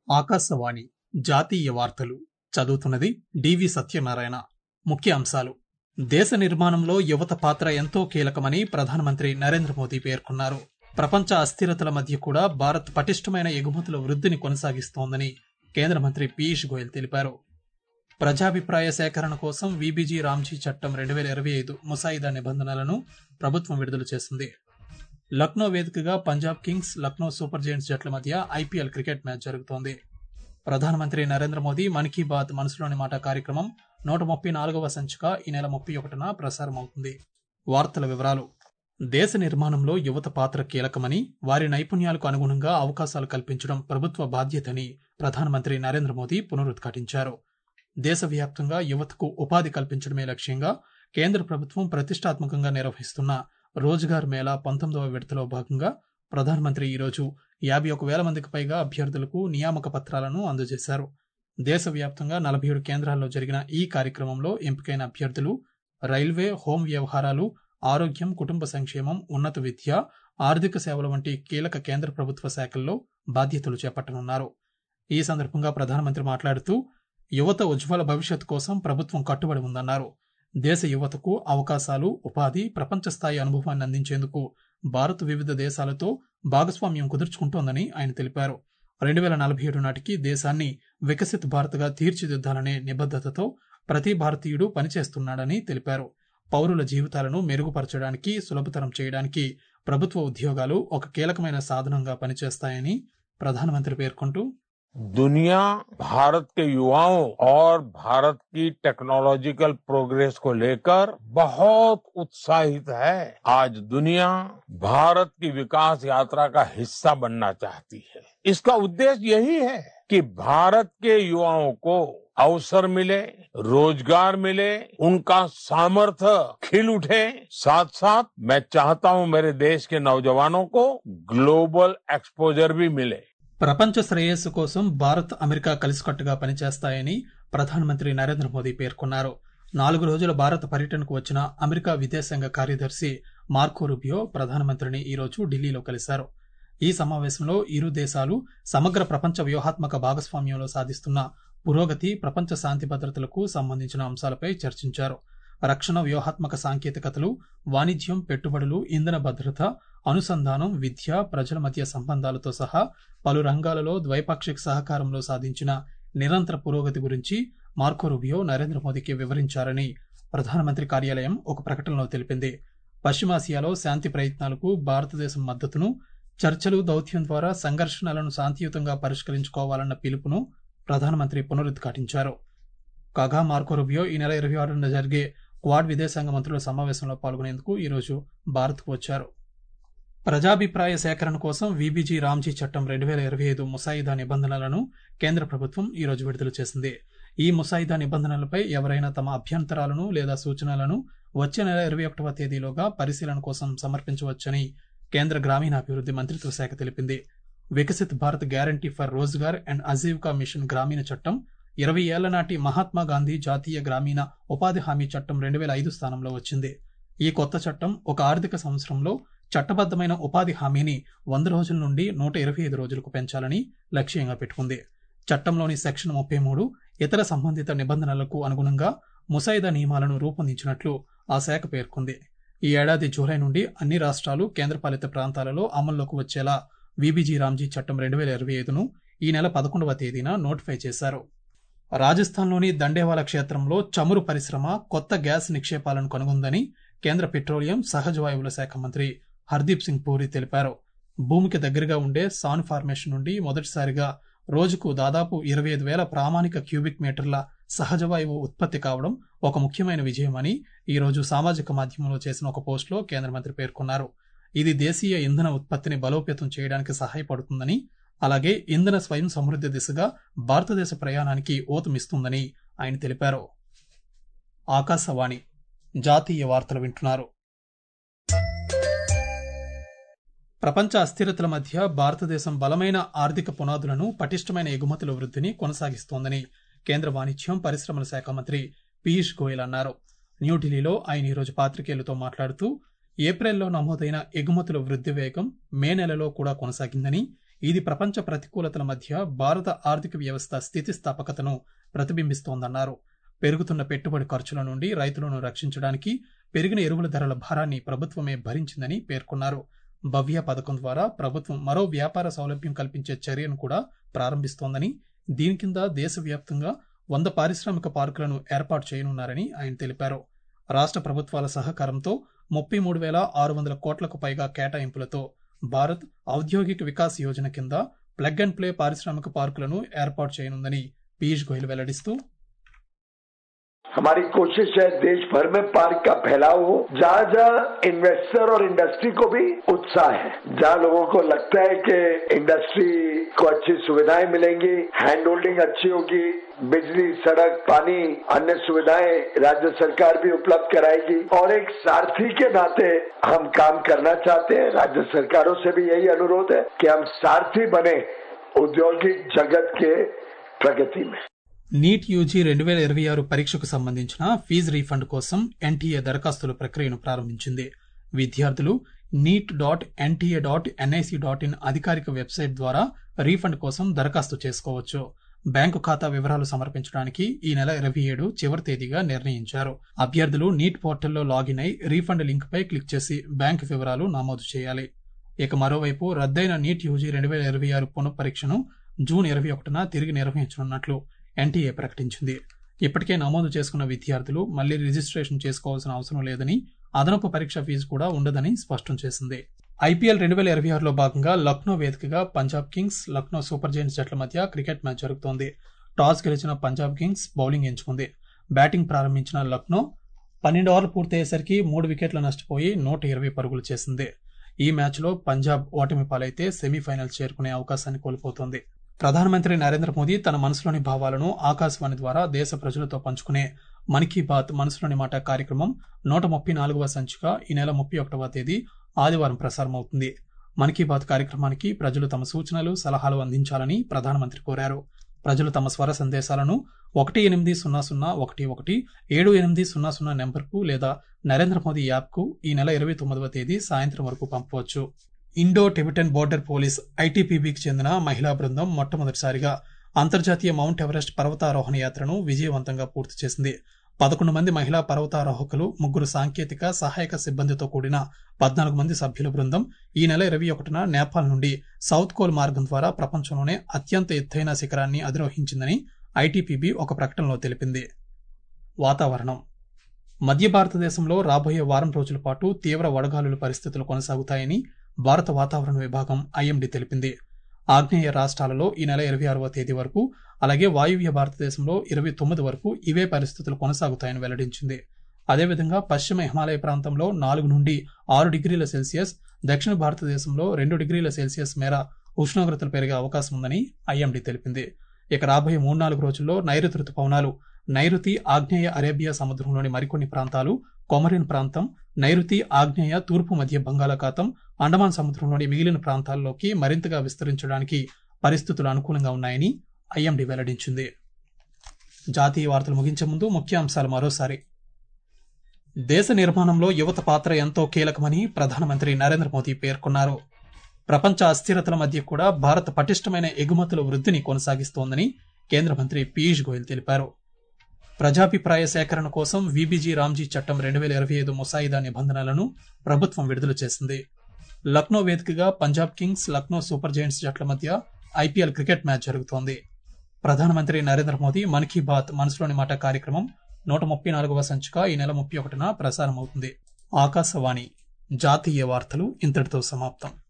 ఆకాశవాణి జాతీయ వార్తలు చదువుతున్నది డివి సత్యనారాయణ ముఖ్య అంశాలు దేశ నిర్మాణంలో యువత పాత్ర ఎంతో కీలకమని ప్రధానమంత్రి నరేంద్ర మోదీ పేర్కొన్నారు ప్రపంచ అస్థిరతల మధ్య కూడా భారత్ పటిష్టమైన ఎగుమతుల వృద్ధిని కొనసాగిస్తోందని కేంద్ర మంత్రి పీయూష్ గోయల్ తెలిపారు ప్రజాభిప్రాయ సేకరణ కోసం వీబీజీ రామ్జీ చట్టం రెండు వేల ఇరవై ఐదు ముసాయిదా నిబంధనలను ప్రభుత్వం విడుదల చేసింది లక్నో వేదికగా Punjab kings Lucknow super giants జట్ల మధ్య ఐపీఎల్ క్రికెట్ మ్యాచ్ జరుగుతోంది ప్రధానమంత్రి నరేంద్ర మోదీ మన్ కీ బాత్ మనసులోని మాట కార్యక్రమం నూట ముప్పై నాలుగవ సంచిక ఈ నెల ముప్పై ఒకటిన ప్రసారమవుతుంది వార్తల వివరాలు దేశ నిర్మాణంలో యువత పాత్ర కీలకమని వారి నైపుణ్యాలకు అనుగుణంగా అవకాశాలు కల్పించడం ప్రభుత్వ బాధ్యతని ప్రధానమంత్రి నరేంద్ర మోదీ పునరుద్ఘాటించారు దేశవ్యాప్తంగా యువతకు ఉపాధి కల్పించడమే లక్ష్యంగా కేంద్ర ప్రభుత్వం ప్రతిష్టాత్మకంగా నిర్వహిస్తున్న రోజ్గార్ మేళా పంతొమ్మిదవ విడతలో భాగంగా ప్రధానమంత్రి ఈరోజు యాభై ఒక వేల మందికి పైగా అభ్యర్థులకు నియామక పత్రాలను అందజేశారు దేశవ్యాప్తంగా నలభై ఏడు కేంద్రాల్లో జరిగిన ఈ కార్యక్రమంలో ఎంపికైన అభ్యర్థులు రైల్వే హోం వ్యవహారాలు ఆరోగ్యం కుటుంబ సంక్షేమం ఉన్నత విద్య ఆర్థిక సేవల వంటి కీలక కేంద్ర ప్రభుత్వ శాఖల్లో బాధ్యతలు చేపట్టనున్నారు ఈ సందర్భంగా ప్రధానమంత్రి మాట్లాడుతూ యువత ఉజ్వల భవిష్యత్తు కోసం ప్రభుత్వం కట్టుబడి ఉందన్నారు దేశ యువతకు అవకాశాలు ఉపాధి ప్రపంచ స్థాయి అనుభవాన్ని అందించేందుకు భారత్ వివిధ దేశాలతో భాగస్వామ్యం కుదుర్చుకుంటోందని ఆయన తెలిపారు రెండు వేల నలభై ఏడు నాటికి దేశాన్ని వికసిత్ భారత్గా తీర్చిదిద్దాలనే నిబద్ధతతో ప్రతి భారతీయుడు పనిచేస్తున్నాడని తెలిపారు పౌరుల జీవితాలను మెరుగుపరచడానికి సులభతరం చేయడానికి ప్రభుత్వ ఉద్యోగాలు ఒక కీలకమైన సాధనంగా పనిచేస్తాయని ప్రధానమంత్రి పేర్కొంటూ दुनिया भारत के युवाओं और भारत की टेक्नोलॉजिकल प्रोग्रेस को लेकर बहुत उत्साहित है आज दुनिया भारत की विकास यात्रा का हिस्सा बनना चाहती है इसका उद्देश्य यही है कि भारत के युवाओं को अवसर मिले रोजगार मिले उनका सामर्थ्य खिल उठे साथ साथ मैं चाहता हूं मेरे देश के नौजवानों को ग्लोबल एक्सपोजर भी मिले ప్రపంచ శ్రేయస్సు కోసం భారత్ అమెరికా కలిసికట్టుగా పనిచేస్తాయని ప్రధానమంత్రి నరేంద్ర మోదీ పేర్కొన్నారు నాలుగు రోజుల భారత పర్యటనకు వచ్చిన అమెరికా విదేశాంగ కార్యదర్శి మార్కో రూబియో ప్రధానమంత్రిని ఈరోజు ఢిల్లీలో కలిశారు ఈ సమావేశంలో ఇరు దేశాలు సమగ్ర ప్రపంచ వ్యూహాత్మక భాగస్వామ్యంలో సాధిస్తున్న పురోగతి ప్రపంచ శాంతి భద్రతలకు సంబంధించిన అంశాలపై చర్చించారు రక్షణ వ్యూహాత్మక సాంకేతికతలు వాణిజ్యం పెట్టుబడులు ఇంధన భద్రత అనుసంధానం విద్య ప్రజల మధ్య సంబంధాలతో సహా పలు రంగాలలో ద్వైపాక్షిక సహకారంలో సాధించిన నిరంతర పురోగతి గురించి మార్కో రూబియో నరేంద్ర మోదీకి వివరించారని ప్రధానమంత్రి కార్యాలయం ఒక ప్రకటనలో తెలిపింది పశ్చిమాసియాలో శాంతి ప్రయత్నాలకు భారతదేశం మద్దతును చర్చలు దౌత్యం ద్వారా సంఘర్షణలను శాంతియుతంగా పరిష్కరించుకోవాలన్న పిలుపును ప్రధానమంత్రి పునరుద్ఘాటించారు కాగా మార్కో రూబియో ఈ నెల ఇరవై ఆరున జరిగే క్వాడ్ విదేశాంగ మంత్రుల సమావేశంలో పాల్గొనేందుకు ఈరోజు భారత్కు వచ్చారు ప్రజాభిప్రాయ సేకరణ కోసం వీబీజీ రామ్జీ చట్టం రెండు వేల ఇరవై ఐదు ముసాయిదా నిబంధనలను కేంద్ర ప్రభుత్వం ఈరోజు విడుదల చేసింది ఈ ముసాయిదా నిబంధనలపై ఎవరైనా తమ అభ్యంతరాలను లేదా సూచనలను వచ్చే నెల ఇరవై ఒకటవ తేదీలోగా పరిశీలన కోసం సమర్పించవచ్చని కేంద్ర గ్రామీణాభివృద్ధి మంత్రిత్వ శాఖ తెలిపింది Viksit Bharat guarantee for Rozgar and Ajeevika mission గ్రామీణ చట్టం ఇరవై ఏళ్ల నాటి మహాత్మా గాంధీ జాతీయ గ్రామీణ ఉపాధి హామీ చట్టం రెండు వేల ఐదు స్థానంలో వచ్చింది ఈ కొత్త చట్టం ఒక ఆర్థిక సంవత్సరంలో చట్టబద్దమైన ఉపాధి హామీని వంద రోజుల నుండి నూట ఇరవై ఐదు రోజులకు పెంచాలని లక్ష్యంగా పెట్టుకుంది చట్టంలోని సెక్షన్ ముప్పై మూడు ఇతర సంబంధిత నిబంధనలకు అనుగుణంగా ముసాయిదా నియమాలను రూపొందించినట్లు ఆ శాఖ పేర్కొంది ఈ ఏడాది జూలై నుండి అన్ని రాష్ట్రాలు కేంద్రపాలిత ప్రాంతాలలో అమల్లోకి వచ్చేలా వీబీజీ రామ్జీ చట్టం రెండు వేల ఇరవై ఐదును ఈ నెల పదకొండవ తేదీన నోటిఫై చేశారు రాజస్థాన్లోని దండేవాల క్షేత్రంలో చమురు పరిశ్రమ కొత్త గ్యాస్ నిక్షేపాలను కనుగొందని కేంద్ర పెట్రోలియం సహజ వాయువుల శాఖ మంత్రి హర్దీప్ సింగ్ పూరి తెలిపారు భూమికి దగ్గరగా ఉండే సాన్ ఫార్మేషన్ నుండి మొదటిసారిగా రోజుకు దాదాపు ఇరవై ఐదు వేల ప్రామాణిక క్యూబిక్ మీటర్ల సహజ వాయువు ఉత్పత్తి కావడం ఒక ముఖ్యమైన విజయమని ఈ రోజు సామాజిక మాధ్యమంలో చేసిన ఒక పోస్టులో కేంద్ర మంత్రి పేర్కొన్నారు ఇది దేశీయ ఇంధన ఉత్పత్తిని బలోపేతం చేయడానికి సహాయపడుతుందని అలాగే ఇంధన స్వయం సమృద్ధి దిశగా భారతదేశ ప్రయాణానికి ఊతమిస్తుందని ఆయన తెలిపారు ఆకాశవాణి జాతీయ వార్తలు వింటున్నారు ప్రపంచ అస్థిరతల మధ్య భారతదేశం బలమైన ఆర్థిక పునాదులను పటిష్టమైన ఎగుమతుల వృద్ధిని కొనసాగిస్తోందని కేంద్ర వాణిజ్యం పరిశ్రమల శాఖ మంత్రి పీయూష్ గోయల్ అన్నారు న్యూఢిల్లీలో ఆయన ఈరోజు పాత్రికేయులతో మాట్లాడుతూ ఏప్రిల్లో నమోదైన ఎగుమతుల వృద్ధి వేగం మే నెలలో కూడా కొనసాగిందని ఇది ప్రపంచ ప్రతికూలతల మధ్య భారత ఆర్థిక వ్యవస్థ స్థితిస్థాపకతను ప్రతిబింబిస్తోందన్నారు పెరుగుతున్న పెట్టుబడి ఖర్చుల నుండి రైతులను రక్షించడానికి పెరిగిన ఎరువుల ధరల భారాన్ని ప్రభుత్వమే భరించిందని పేర్కొన్నారు భవ్య పథకం ద్వారా ప్రభుత్వం మరో వ్యాపార సౌలభ్యం కల్పించే చర్యను కూడా ప్రారంభిస్తోందని దీని కింద దేశవ్యాప్తంగా వంద పారిశ్రామిక పార్కులను ఏర్పాటు చేయనున్నారని ఆయన తెలిపారు రాష్ట్ర ప్రభుత్వాల సహకారంతో ముప్పై మూడు వేల ఆరు వందల కోట్లకు పైగా కేటాయింపులతో భారత్ ఔద్యోగిక వికాస్ యోజన కింద ప్లగ్ అండ్ ప్లే పారిశ్రామిక పార్కులను ఏర్పాటు చేయనుందని పీయూష్ గోయల్ వెల్లడిస్తూ हमारी कोशिश है देश भर में पार्क का फैलाव हो जहाँ जहाँ इन्वेस्टर और इंडस्ट्री को भी उत्साह है जहाँ लोगों को लगता है कि इंडस्ट्री को अच्छी सुविधाएं मिलेंगी हैंड होल्डिंग अच्छी होगी बिजली सड़क पानी अन्य सुविधाएं राज्य सरकार भी उपलब्ध कराएगी और एक सारथी के नाते हम काम करना चाहते हैं राज्य सरकारों से भी यही अनुरोध है कि हम सारथी बने औद्योगिक जगत के प्रगति में నీట్ యూజీ రెండు వేల ఇరవై ఆరు పరీక్షకు సంబంధించిన ఫీజు రీఫండ్ కోసం ఎన్టీఏ దరఖాస్తుల ప్రక్రియను ప్రారంభించింది విద్యార్థులు NEET dot NTA dot NIC dot in అధికారిక వెబ్సైట్ ద్వారా రీఫండ్ కోసం దరఖాస్తు చేసుకోవచ్చు బ్యాంకు ఖాతా వివరాలు సమర్పించడానికి ఈ నెల ఇరవై ఏడు చివరి తేదీగా నిర్ణయించారు అభ్యర్థులు నీట్ పోర్టల్లో లాగిన్ అయి రీఫండ్ లింక్ పై క్లిక్ చేసి బ్యాంకు వివరాలు నమోదు చేయాలి ఇక మరోవైపు రద్దయిన నీట్ యూజీ రెండు వేల ఇరవై ఆరు పునఃపరీక్షను జూన్ ఇరవై ఒకటిన తిరిగి నిర్వహించనున్నట్లు ఎన్టీఏ ప్రకటించింది ఇప్పటికే నమోదు చేసుకున్న విద్యార్థులు మళ్లీ రిజిస్ట్రేషన్ చేసుకోవాల్సిన అవసరం లేదని అదనపు పరీక్ష ఫీజు కూడా ఉండదని స్పష్టం చేసింది ఐపీఎల్ రెండు వేల ఇరవై ఆరులో భాగంగా లక్నో వేదికగా Punjab kings Lucknow super giants జట్ల మధ్య క్రికెట్ మ్యాచ్ జరుగుతోంది టాస్ గెలిచిన పంజాబ్ కింగ్స్ బౌలింగ్ ఎంచుకుంది బ్యాటింగ్ ప్రారంభించిన లక్నో పన్నెండు ఓవర్లు పూర్తయ్యేసరికి మూడు వికెట్ల నష్టపోయి నూట ఇరవై పరుగులు చేసింది ఈ మ్యాచ్లో పంజాబ్ ఓటమి పాలైతే సెమీఫైనల్ చేరుకునే అవకాశాన్ని కోల్పోతోంది ప్రధానమంత్రి నరేంద్ర మోదీ తన మనసులోని భావాలను ఆకాశవాణి ద్వారా దేశ ప్రజలతో పంచుకునే మన్ కీ బాత్ మనసులోని మాట కార్యక్రమం నూట ముప్పై నాలుగవ సంచిక ఈ నెల ముప్పై ఒకటవ తేదీ ఆదివారం ప్రసారమవుతుంది మన్ కీ బాత్ కార్యక్రమానికి ప్రజలు తమ సూచనలు సలహాలు అందించాలని ప్రధానమంత్రి కోరారు ప్రజలు తమ స్వర సందేశాలను ఒకటి ఎనిమిది సున్నా సున్నా ఒకటి ఒకటి ఏడు ఎనిమిది సున్నా సున్నా నెంబర్కు లేదా నరేంద్ర మోదీ యాప్కు ఈ నెల ఇరవై తొమ్మిదవ తేదీ సాయంత్రం వరకు పంపవచ్చు ఇండో టిబెటన్ బోర్డర్ పోలీస్ ఐటీపీబీకి చెందిన మహిళా బృందం మొట్టమొదటిసారిగా అంతర్జాతీయ మౌంట్ ఎవరెస్ట్ పర్వతారోహణ యాత్రను విజయవంతంగా పూర్తి చేసింది పదకొండు మంది మహిళా పర్వతారోహకులు ముగ్గురు సాంకేతిక సహాయక సిబ్బందితో కూడిన పద్నాలుగు మంది సభ్యుల బృందం ఈ నెల ఇరవై ఒకటిన నేపాల్ నుండి సౌత్ కోల్ మార్గం ద్వారా ప్రపంచంలోనే అత్యంత ఎత్తైన శిఖరాన్ని అధిరోహించిందని ఐటీపీబీ ఒక ప్రకటనలో తెలిపింది వాతావరణం మధ్య భారతదేశంలో రాబోయే వారం రోజుల పాటు తీవ్ర వడగాలుల పరిస్థితులు కొనసాగుతాయని భారత వాతావరణ విభాగం ఐఎండీ తెలిపింది ఆగ్నేయ రాష్ట్రాలలో ఈ నెల ఇరవై ఆరవ తేదీ వరకు అలాగే వాయువ్య భారతదేశంలో ఇరవై తొమ్మిది వరకు ఇవే పరిస్థితులు కొనసాగుతాయని వెల్లడించింది అదేవిధంగా పశ్చిమ హిమాలయ ప్రాంతంలో నాలుగు నుండి ఆరు డిగ్రీల సెల్సియస్ దక్షిణ భారతదేశంలో రెండు డిగ్రీల సెల్సియస్ మేర ఉష్ణోగ్రతలు పెరిగే అవకాశం ఉందని ఐఎండీ తెలిపింది ఇక రాబోయే మూడు నాలుగు రోజుల్లో నైరుతి రుతుపవనాలు నైరుతి ఆగ్నేయ అరేబియా సముద్రంలోని మరికొన్ని ప్రాంతాలు కొమరిన్ ప్రాంతం నైరుతి ఆగ్నేయ తూర్పు మధ్య బంగాళాఖాతం అండమాన్ సముద్రంలోని మిగిలిన ప్రాంతాల్లోకి మరింతగా విస్తరించడానికి పరిస్థితులు అనుకూలంగా ఉన్నాయని ఐఎండీ వెల్లడించింది జాతీయ వార్తలు ముగించే ముందు ముఖ్యాంశాలు మరోసారి దేశ నిర్మాణంలో యువత పాత్ర ఎంతో కీలకమని ప్రధానమంత్రి నరేంద్ర మోదీ పేర్కొన్నారు ప్రపంచ అస్థిరతల మధ్య కూడా భారత్ పటిష్టమైన ఎగుమతుల వృద్ధిని కొనసాగిస్తోందని కేంద్ర మంత్రి పీయూష్ గోయల్ తెలిపారు ప్రజాభిప్రాయ సేకరణ కోసం వీబీజీ రామ్జీ చట్టం రెండు వేల ఇరవై ఐదు ముసాయిదా నిబంధనలను ప్రభుత్వం విడుదల చేసింది లక్నో వేదికగా Punjab kings Lucknow super giants జట్ల మధ్య ఐపీఎల్ క్రికెట్ మ్యాచ్ జరుగుతోంది ప్రధానమంత్రి నరేంద్ర మోదీ మన్ కీ బాత్ మనసులోని మాట కార్యక్రమం నూట ముప్పై నాలుగవ సంచిక ఈ నెల ముప్పై ఒకటిన ప్రసారమవుతుంది ఆకాశవాణి జాతీయ వార్తలు ఇంతటితో సమాప్తం